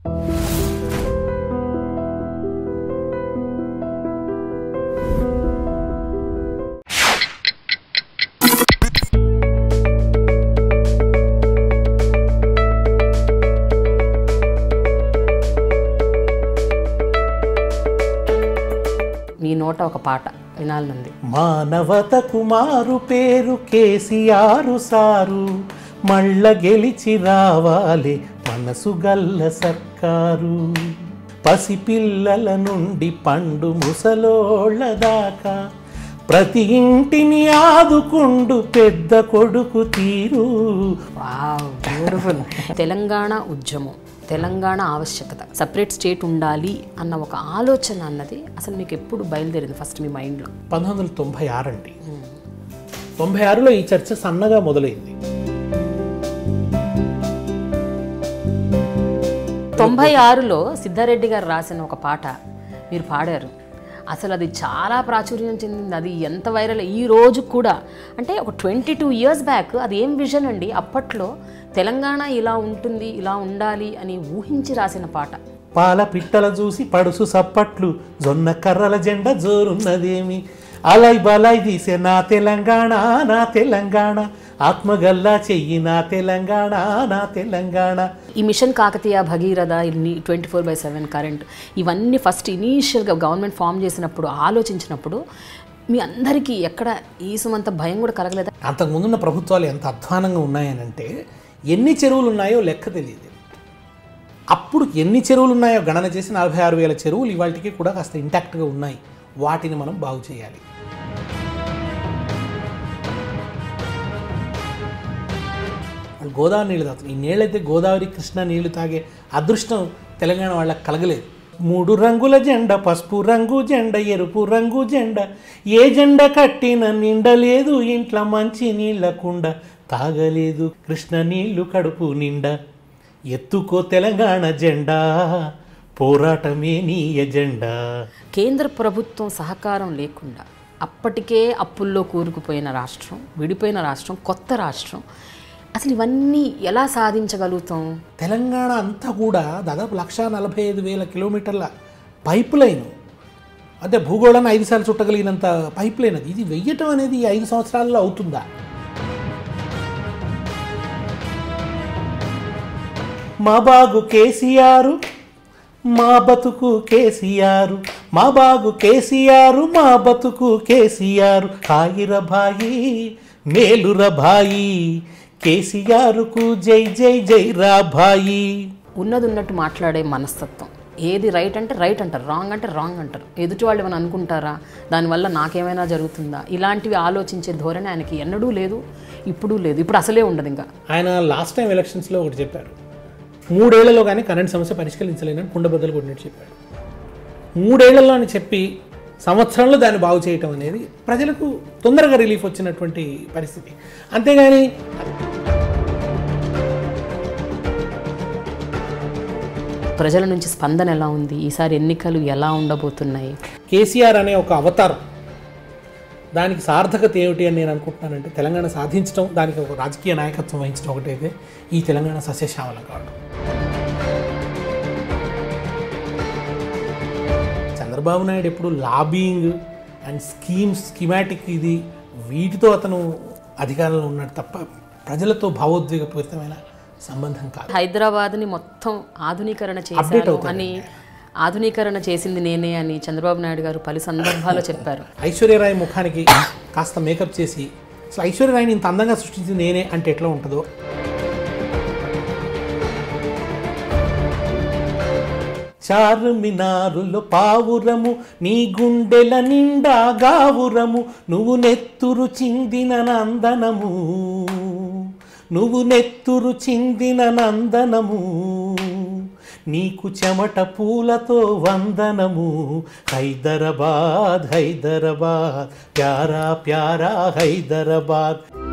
మీ నోట ఒక పాట వినాలనుంది మానవత కుమారు పేరు కేసీఆర్ సారు మళ్ళ గెలిచి రావాలి మనసు గల్ల సర్కారు పసిపిల్లల నుండి పండు ముసలోళ్ళ దాకా ప్రతి ఇంటిని ఆదుకుండు పెద్ద కొడుకు తీరు వావ్ బ్యూటిఫుల్ తెలంగాణ ఉద్యమం తెలంగాణ ఆవశ్యకత సపరేట్ స్టేట్ ఉండాలి అన్న ఒక ఆలోచన అన్నది అసలు మీకు ఎప్పుడు బయలుదేరింది ఫస్ట్ మీ మైండ్లో పంతొమ్మిది వందల తొంభై ఆరు అండి తొంభై ఆరులో ఈ చర్చ సన్నగా మొదలైంది తొంభై ఆరులో సిద్ధారెడ్డి గారు రాసిన ఒక పాట మీరు పాడారు అసలు అది చాలా ప్రాచుర్యం చెందింది అది ఎంత వైరల్ ఈ రోజు కూడా అంటే ఒక ట్వంటీ టూ ఇయర్స్ బ్యాక్ అది ఏం విజన్ అండి అప్పట్లో తెలంగాణ ఇలా ఉంటుంది ఇలా ఉండాలి అని ఊహించి రాసిన పాట పాల పిట్టల చూసి పడుసు సప్పట్లు జొన్న కర్రల జెండ జోరున్నదేమి అలై బలై తీసే నా తెలంగాణ నా తెలంగాణ ఆత్మగల్లా చెయ్యి నా తెలంగాణ నా తెలంగాణ ఈ మిషన్ కాకతీయ భగీరథ ఇన్ని twenty four by seven current ఇవన్నీ ఫస్ట్ ఇనీషియల్గా గవర్నమెంట్ ఫామ్ చేసినప్పుడు ఆలోచించినప్పుడు మీ అందరికీ ఎక్కడ ఈ సుమంత భయం కూడా కలగలేదా అంతకుముందున్న ప్రభుత్వాలు ఎంత అధ్వానంగా ఉన్నాయనంటే ఎన్ని చెరువులు ఉన్నాయో లెక్క తెలియదు అప్పుడు ఎన్ని చెరువులు ఉన్నాయో గణన చేసి నలభై ఆరు వేల చెరువులు ఇవాళకి కూడా కాస్త ఇంటాక్ట్గా ఉన్నాయి వాటిని మనం బాగు చేయాలి వాళ్ళు గోదావరి నీళ్ళు తాగుతారు ఈ నీళ్ళైతే గోదావరి కృష్ణ నీళ్లు తాగే అదృష్టం తెలంగాణ వాళ్ళకి కలగలేదు మూడు రంగుల జెండ పసుపు రంగు జెండ ఎరుపు రంగు జెండ ఏ జెండ కట్టిన నిండలేదు ఇంట్లో మంచి నీళ్ళ కుండ తాగలేదు కృష్ణ నీళ్లు కడుపు నిండా ఎత్తుకో తెలంగాణ జెండా పోరాటమే నీ ఎజెండా కేంద్ర ప్రభుత్వం సహకారం లేకుండా అప్పటికే అప్పుల్లో కూరుకుపోయిన రాష్ట్రం విడిపోయిన రాష్ట్రం కొత్త రాష్ట్రం అసలు ఇవన్నీ ఎలా సాధించగలుగుతాం తెలంగాణ అంతా కూడా దాదాపు లక్ష నలభై ఐదు వేల కిలోమీటర్ల పైప్ లైన్ అంటే భూగోళాన్ని ఐదు సార్లు చుట్టగలిగినంత పైప్ లైన్ అది ఇది వెయ్యటం అనేది ఈ ఐదు సంవత్సరాల్లో అవుతుందా మా బాగు కేసీఆర్ మా బతుకు కేసీఆర్ మా బాగు కేసీఆర్ మా బతుకు కేసీఆర్ హాయిర భాయి మేలుర భాయి కేసీఆర్కు జై జై జై రా భాయి ఉన్నది ఉన్నట్టు మాట్లాడే మనస్తత్వం ఏది రైట్ అంటే రైట్ అంటారు రాంగ్ అంటే రాంగ్ అంటారు ఎదుటి వాళ్ళు ఏమైనా అనుకుంటారా దానివల్ల నాకేమైనా జరుగుతుందా ఇలాంటివి ఆలోచించే ధోరణి ఆయనకి ఎన్నడూ లేదు ఇప్పుడు లేదు ఇప్పుడు అసలే ఉండదు ఇంకా ఆయన లాస్ట్ టైం ఎలక్షన్స్లో ఒకటి చెప్పారు మూడేళ్లలో కానీ కరెంట్ సమస్య పరిష్కరించలేనని కుండబద్దలు కొట్టినట్టు చెప్పాడు మూడేళ్లలో అని చెప్పి సంవత్సరంలో దాన్ని బాగు చేయటం అనేది ప్రజలకు తొందరగా రిలీఫ్ వచ్చినటువంటి పరిస్థితి అంతేగాని ప్రజల నుంచి స్పందన ఎలా ఉంది ఈసారి ఎన్నికలు ఎలా ఉండబోతున్నాయి కేసీఆర్ అనే ఒక అవతారం దానికి సార్థకత ఏమిటి అని నేను అనుకుంటున్నానంటే తెలంగాణ సాధించడం దానికి ఒక రాజకీయ నాయకత్వం వహించడం ఒకటైతే ఈ తెలంగాణ సస్యశ్యామలం కావడం చంద్రబాబు నాయుడు ఎప్పుడు లాబింగ్ అండ్ స్కీమ్స్ స్కీమాటిక్ ఇది వీటితో అతను అధికారంలో ఉన్నాడు తప్ప ప్రజలతో భావోద్వేగపూరితమైన సంబంధం కాదు హైదరాబాద్ని మొత్తం ఆధునీకరణ చేశాను అని ఆధునీకరణ చేసింది నేనే అని చంద్రబాబు నాయుడు గారు పలు సందర్భాల్లో చెప్పారు ఐశ్వర్యరాయ్ ముఖానికి కాస్త మేకప్ చేసి అసలు ఐశ్వర్యరాయ్ని ఇంత అందంగా సృష్టించింది నేనే అంటే ఎట్లా ఉంటుందో చార్మినారులో పావురము నీ గుండెల నిండా గావురము నువ్వు నెత్తురు చిందిన నందనము నువ్వు నెత్తురు చిందిన నందనము నీకు చెమట పూలతో వందనము హైదరాబాద్ హైదరాబాద్ ప్యారా ప్యారా హైదరాబాద్